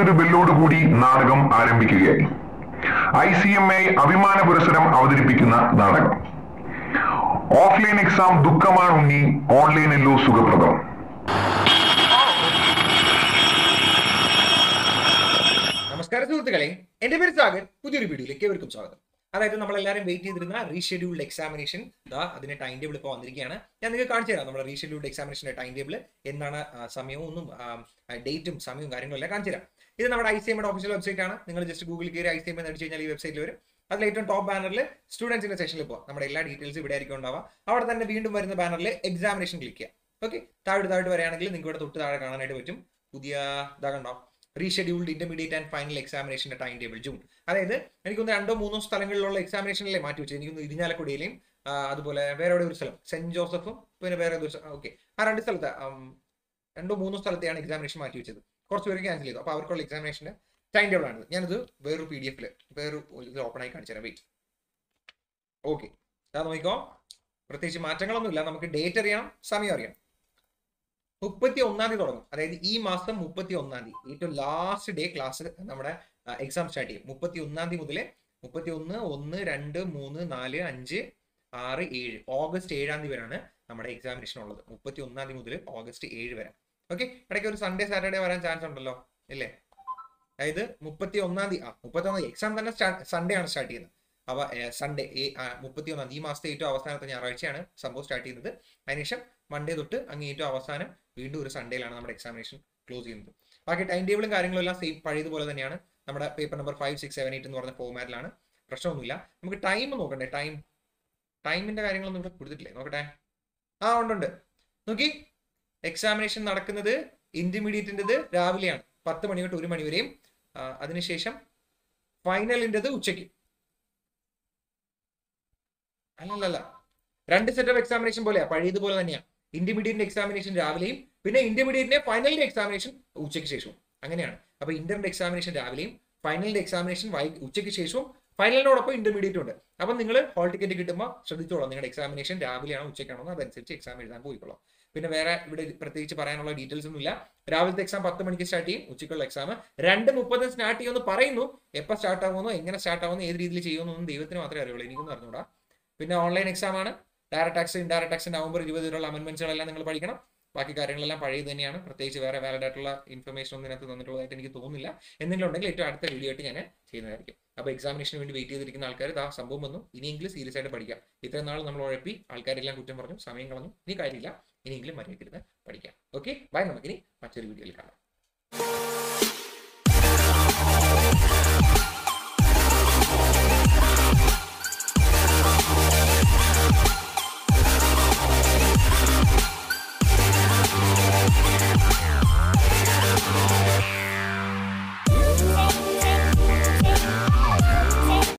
മറ്റൊരു ബെല്ലോടുകൂടി നാടകം ആരംഭിക്കുകയായി ഐ സി എം എ അഭിമാന പുരസ്സരം അവതരിപ്പിക്കുന്ന നാടകം ഓഫ്ലൈൻ എക്സാം ദുഃഖമാണ് ഉണ്ണി ഓൺലൈനല്ലോ സുഖപ്രദം നമസ്കാരം സുഹൃത്തുക്കളെ എന്റെ പേര് സാഗർ പുതിയൊരു വീഡിയോയിലേക്ക് ഏവർക്കും സ്വാഗതം അതായത് നമ്മൾ എല്ലാവരും വെയിറ്റ് ചെയ്തിരുന്ന റീഷെഡ്യൂൾഡ് എക്സാമിനേഷൻ ദാ അതിന്റെ ടൈം ടേബിൾ ഇപ്പോൾ വന്നിരിക്കുകയാണ് ഞാൻ നിങ്ങൾക്ക് കാണിച്ചു തരാം നമ്മുടെ റീഷെഡ്യൂൾഡ് എക്സാമിനേഷന്റെ ടൈം ടേബിൾ എന്താണ് ആ, സമയവും ഒന്നും ഡേറ്റും സമയവും കാര്യങ്ങളും എല്ലാം കാണിച്ചു തരാം ഇത് നമ്മുടെ ഐ സി എമ്മയുടെ ഒഫീഷ്യൽ വെബ്സൈറ്റ് ആണ് നിങ്ങൾ ജസ്റ്റ് ഗൂഗിൾ കയറി ഐ സി എം എന്ന് അടിച്ചു കഴിഞ്ഞാൽ ഈ വെബ്സൈറ്റിൽ വരും അതിൽ ഏറ്റവും ടോപ്പ് ബാനറിൽ സ്റ്റുഡൻസിന്റെ സെഷനിൽ പോകാം നമ്മുടെ എല്ലാ ഡീറ്റെയിൽസ് ഇവിടെ ആയിരിക്കും ഉണ്ടാവുക അവിടെ തന്നെ വീണ്ടും വരുന്ന ബാനറിൽ എക്സാമിനേഷൻ ക്ലിക്ക് ചെയ്യാം ഓക്കെ താഴെ താഴെ വരികയാണെങ്കിൽ നിങ്ങൾക്ക് ഇവിടെ തൊട്ട് താഴെ കാണാനായിട്ട് പറ്റും പുതിയ ഇതാ കണ്ടോ റീഷെഡ്യൂൾഡ് ഇന്റർമീഡിയറ്റ് ആൻഡ് ഫൈനൽ എക്സാമിനേഷന്റെ ടൈം ടേബിൾ ജൂൺ അതായത് എനിക്കൊന്ന് രണ്ടോ മൂന്നോ സ്ഥലങ്ങളിലുള്ള എക്സാമിനേഷനിലെ മാറ്റി വെച്ചത് എനിക്കൊന്ന് ഇരിഞ്ഞാലക്കുടിയിലെയും ആ, അതുപോലെ വേറെ എവിടെ ഒരു സ്ഥലം സെന്റ് ജോസഫും പിന്നെ വേറെ ഏതൊരു ഓക്കെ ആ രണ്ട് സ്ഥലത്ത് ഉം, രണ്ടോ മൂന്നോ സ്ഥലത്തെയാണ് എക്സാമിനേഷൻ മാറ്റി വെച്ചത് കുറച്ച് പേര് ക്യാൻസൽ ചെയ്തു അപ്പോൾ അവർക്കുള്ള എക്സാമിനേഷന്റെ ടൈം ടേബിൾ ആണ് ഞാനിത് വേറൊരു പി ഡി എഫിൽ വേറൊരു ഇത് ഓപ്പൺ ആയി കാണിച്ചു തരാം വെയിറ്റ് ഓക്കെ അതാ നോക്കിക്കോ പ്രത്യേകിച്ച് മാറ്റങ്ങളൊന്നുമില്ല നമുക്ക് ഡേറ്റ് അറിയണം സമയം അറിയണം മുപ്പത്തി ഒന്നാം തീയതി തുടങ്ങും അതായത് ഈ മാസം മുപ്പത്തി ഒന്നാം തീയതി ഏറ്റവും ലാസ്റ്റ് ഡേ ക്ലാസ് നമ്മുടെ എക്സാം സ്റ്റാർട്ട് ചെയ്യും മുപ്പത്തി ഒന്നാം തീയതി മുതൽ മുപ്പത്തി ഒന്ന് ഒന്ന് രണ്ട് മൂന്ന് നാല് അഞ്ച് ആറ് ഏഴ് ഓഗസ്റ്റ് ഏഴാം തീയതി വരെയാണ് നമ്മുടെ എക്സാമിനേഷൻ ഉള്ളത് മുപ്പത്തി ഒന്നാം തീയതി മുതൽ ഓഗസ്റ്റ് ഏഴ് വരെ ഓക്കെ ഇടയ്ക്ക് ഒരു സൺഡേ സാറ്റർഡേ വരാൻ ചാൻസ് ഉണ്ടല്ലോ ഇല്ലേ അതായത് മുപ്പത്തി ഒന്നാം തീയതി ആ മുപ്പത്തി ഒന്നാം എക്സാം തന്നെ സൺഡേ ആണ് സ്റ്റാർട്ട് ചെയ്യുന്നത് അവ സൺഡേ മുപ്പത്തി ഒന്നാം തീയതി ഈ മാസത്തെ ഏറ്റവും അവസാനത്തെ ഞായറാഴ്ചയാണ് സംഭവം സ്റ്റാർട്ട് ചെയ്യുന്നത് അതിനുശേഷം മൺഡേ തൊട്ട് അങ്ങ് ഏറ്റവും അവസാനം വീണ്ടും ഒരു സൺഡേയിലാണ് നമ്മുടെ എക്സാമിനേഷൻ ക്ലോസ് ചെയ്യുന്നത് ബാക്കി ടൈം ടേബിളും കാര്യങ്ങളും എല്ലാം സെയിം പഴയതുപോലെ തന്നെയാണ് നമ്മുടെ paper number five six seven eight എന്ന് പറഞ്ഞ ഫോമാറ്റിലാണ് പ്രശ്നമൊന്നുമില്ല നമുക്ക് ടൈം നോക്കണ്ടേ ടൈം ടൈമിന്റെ കാര്യങ്ങളൊന്നും ഇവിടെ കൊടുത്തിട്ടില്ലേ നോക്കട്ടെ ആ ഉണ്ട് ഉണ്ട് നോക്കി എക്സാമിനേഷൻ നടക്കുന്നത് ഇന്റർമീഡിയറ്റിൻ്റെത് രാവിലെയാണ് പത്ത് മണി തൊട്ട് ഒരു മണി വരെയും ആ, അതിനുശേഷം ഫൈനലിൻ്റെത് ഉച്ചയ്ക്ക് അല്ലല്ല രണ്ട് സെറ്റ് ഓഫ് എക്സാമിനേഷൻ പോലെയാ പഴയതുപോലെ തന്നെയാ ഇന്റർമീഡിയറ്റിന്റെ എക്സാമിനേഷൻ രാവിലെയും പിന്നെ ഇന്റർമീഡിയറ്റിന്റെ ഫൈനലിന്റെ എക്സാമിനേഷൻ ഉച്ചയ്ക്ക് ശേഷവും അങ്ങനെയാണ് അപ്പൊ ഇന്ററിന്റെ എക്സാമിനേഷൻ രാവിലെയും ഫൈനലിന്റെ എക്സാമിനേഷൻ വൈ ഉച്ചയ്ക്ക് ശേഷവും ഫൈനലിനോടൊപ്പം ഇന്റർമീഡിയറ്റ് ഉണ്ട് അപ്പൊ നിങ്ങൾ ഹോൾ ടിക്കറ്റ് കിട്ടുമ്പോൾ ശ്രദ്ധിച്ചോളാം നിങ്ങളുടെ എക്സാമിനേഷൻ രാവിലെയാണോ ഉച്ചയ്ക്കാണോ എന്ന് അതനുസരിച്ച് എക്സാം എഴുതാൻ പോയിക്കോളാം പിന്നെ വേറെ ഇവിടെ പ്രത്യേകിച്ച് പറയാനുള്ള ഡീറ്റെയിൽസ് ഒന്നുമില്ല രാവിലത്തെ എക്സാം പത്ത് മണിക്ക് സ്റ്റാർട്ട് ചെയ്യും ഉച്ചയ്ക്കുള്ള എക്സാം രണ്ട് മുപ്പതിന് സ്റ്റാർട്ട് ചെയ്യുമെന്ന് പറയുന്നു എപ്പോൾ സ്റ്റാർട്ട് ആവുമെന്നോ എങ്ങനെ സ്റ്റാർട്ട് ആവുമെന്നോ ഏത് രീതിയിൽ ചെയ്യുമെന്നൊന്നും ദൈവത്തിന് മാത്രമേ അറിയുള്ളൂ എനിക്കൊന്നും അറിഞ്ഞൂടാ പിന്നെ ഓൺലൈൻ എക്സാം ആണ് direct tax indirect tax November ഇരുപത് വരെയുള്ള അമെന്റ്മെന്റ്സുകളെല്ലാം നിങ്ങൾ പഠിക്കണം ബാക്കി കാര്യങ്ങളെല്ലാം പഴയത് തന്നെയാണ് പ്രത്യേകിച്ച് വേറെ വാലിഡ് ആയിട്ടുള്ള ഇൻഫർമേഷൻ ഒന്നും ഇതിനകത്ത് തന്നിട്ടുള്ളതായിട്ട് എനിക്ക് തോന്നുന്നില്ല എന്തെങ്കിലും ഉണ്ടെങ്കിൽ ഏറ്റവും അടുത്ത വീഡിയോ ആയിട്ട് ഞാൻ ചെയ്യുന്നതായിരിക്കും അപ്പോൾ എക്സാമിനേഷന് വേണ്ടി വെയിറ്റ് ചെയ്തിരിക്കുന്ന ആൾക്കാർ ആ സംഭവം വന്നു ഇനിയെങ്കിലും സീരിയസ് ആയിട്ട് പഠിക്കാം ഇത്രയും നാൾ നമ്മൾ ഉഴപ്പി ആൾക്കാരെല്ലാം കുറ്റം പറഞ്ഞു സമയം കളഞ്ഞു ഇനി കാര്യമില്ല ഇനിയെങ്കിലും മര്യാദയ്ക്ക് ഇരുന്ന് പഠിക്കാം ഓക്കെ ബൈ നമുക്കിനി മറ്റൊരു വീഡിയോയിൽ കാണാം